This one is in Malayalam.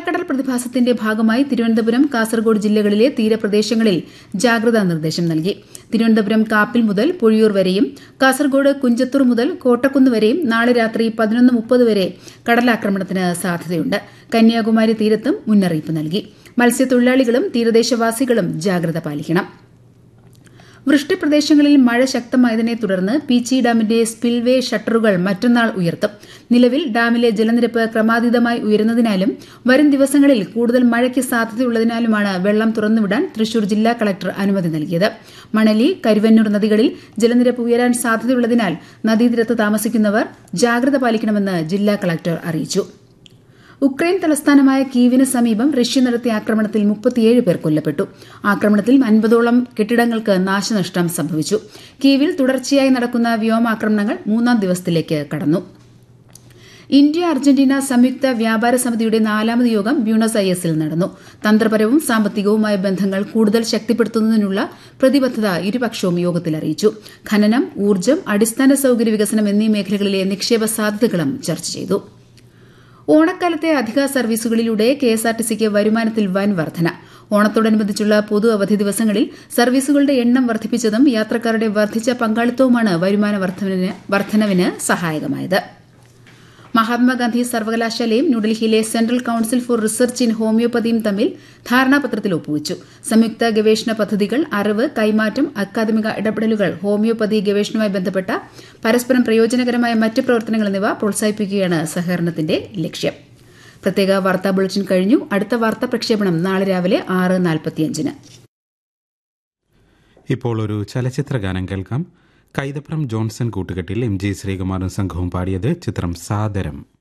കള്ളക്കടൽ പ്രതിഭാസത്തിന്റെ ഭാഗമായി തിരുവനന്തപുരം കാസർഗോഡ് ജില്ലകളിലെ തീരപ്രദേശങ്ങളിൽ ജാഗ്രതാ നിർദ്ദേശം നൽകി തിരുവനന്തപുരം കാപ്പിൽ മുതൽ പൊഴിയൂർ വരെയും കാസർഗോഡ് കുഞ്ചത്തൂർ മുതൽ കോട്ടക്കുന്ന് വരെയും നാളെ രാത്രി പതിനൊന്ന് മുപ്പത് വരെ കടലാക്രമണത്തിന് സാധ്യതയുണ്ട് കന്യാകുമാരി തീരത്തും മുന്നറിയിപ്പ് നൽകി മത്സ്യത്തൊഴിലാളികളും തീരദേശവാസികളും ജാഗ്രത പാലിക്കണം വൃഷ്ടിപ്രദേശങ്ങളിൽ മഴ ശക്തമായതിനെ തുടർന്ന് പീച്ചി ഡാമിന്റെ സ്പിൽവേ ഷട്ടറുകൾ മറ്റന്നാൾ ഉയർത്തും നിലവിൽ ഡാമിലെ ജലനിരപ്പ് ക്രമാതീതമായി ഉയരുന്നതിനാലും വരും ദിവസങ്ങളിൽ കൂടുതൽ മഴയ്ക്ക് സാധ്യതയുള്ളതിനാലുമാണ് വെള്ളം തുറന്നുവിടാൻ തൃശൂർ ജില്ലാ കളക്ടർ അനുമതി നൽകിയത് മണലി കരുവന്നൂർ നദികളിൽ ജലനിരപ്പ് ഉയരാൻ സാധ്യതയുള്ളതിനാൽ നദീതീരത്ത് താമസിക്കുന്നവർ ജാഗ്രത പാലിക്കണമെന്ന് ജില്ലാ കളക്ടർ അറിയിച്ചു ഉക്രൈൻ തലസ്ഥാനമായ കീവിന് സമീപം റഷ്യ നടത്തിയ ആക്രമണത്തിൽ മുപ്പത്തിയേഴ് പേർ കൊല്ലപ്പെട്ടു ആക്രമണത്തിൽ അൻപതോളം കെട്ടിടങ്ങൾക്ക് നാശനഷ്ടം സംഭവിച്ചു കീവിൽ തുടർച്ചയായി നടക്കുന്ന വ്യോമാക്രമണങ്ങൾ മൂന്നാം ദിവസത്തിലേക്ക് കടന്നു ഇന്ത്യ അർജന്റീന സംയുക്ത വ്യാപാര സമിതിയുടെ നാലാമത് യോഗം ബ്യൂണസ് ഐഎസിൽ നടന്നു തന്ത്രപരവും സാമ്പത്തികവുമായ ബന്ധങ്ങൾ കൂടുതൽ ശക്തിപ്പെടുത്തുന്നതിനുള്ള പ്രതിബദ്ധത ഇരുപക്ഷവും യോഗത്തിൽ അറിയിച്ചു ഖനനം ഊർജ്ജം അടിസ്ഥാന സൌകര്യ വികസനം എന്നീ മേഖലകളിലെ നിക്ഷേപ സാധ്യതകളും ചർച്ച ചെയ്തു ഓണക്കാലത്തെ അധിക സർവീസുകളിലൂടെ കെഎസ്ആർടിസിക്ക് വരുമാനത്തിൽ വൻ വർധന ഓണത്തോടനുബന്ധിച്ചുള്ള പൊതു അവധി ദിവസങ്ങളിൽ സർവീസുകളുടെ എണ്ണം വർദ്ധിപ്പിച്ചതും യാത്രക്കാരുടെ വർദ്ധിച്ച പങ്കാളിത്തവുമാണ് വരുമാന വർധനവിന് സഹായകമായത് മഹാത്മാഗാന്ധി സർവകലാശാലയും ന്യൂഡൽഹിയിലെ central council for research in ഹോമിയോപ്പതിയും തമ്മിൽ ധാരണാപത്രത്തിൽ ഒപ്പുവച്ചു സംയുക്ത ഗവേഷണ പദ്ധതികൾ അറിവ് കൈമാറ്റം അക്കാദമിക ഇടപെടലുകൾ ഹോമിയോപ്പതി ഗവേഷണവുമായി ബന്ധപ്പെട്ട പരസ്പരം പ്രയോജനകരമായ മറ്റ് പ്രവർത്തനങ്ങൾ എന്നിവ പ്രോത്സാഹിപ്പിക്കുകയാണ് സഹകരണത്തിന്റെ ലക്ഷ്യം പ്രത്യേക വാർത്താ ബുള്ളറ്റിൻ കഴിഞ്ഞു അടുത്ത വാർത്താ പ്രക്ഷേപണം നാളെ രാവിലെ ആറ് നാൽപ്പത്തിയഞ്ചിന് ഇപ്പോൾ ഒരു ചലച്ചിത്ര ഗാനം കേൾക്കാം കൈതപ്രം ജോൺസൺ കൂട്ടുകെട്ടിൽ എം ജി ശ്രീകുമാറും സംഘവും പാടിയത് ചിത്രം സാദരം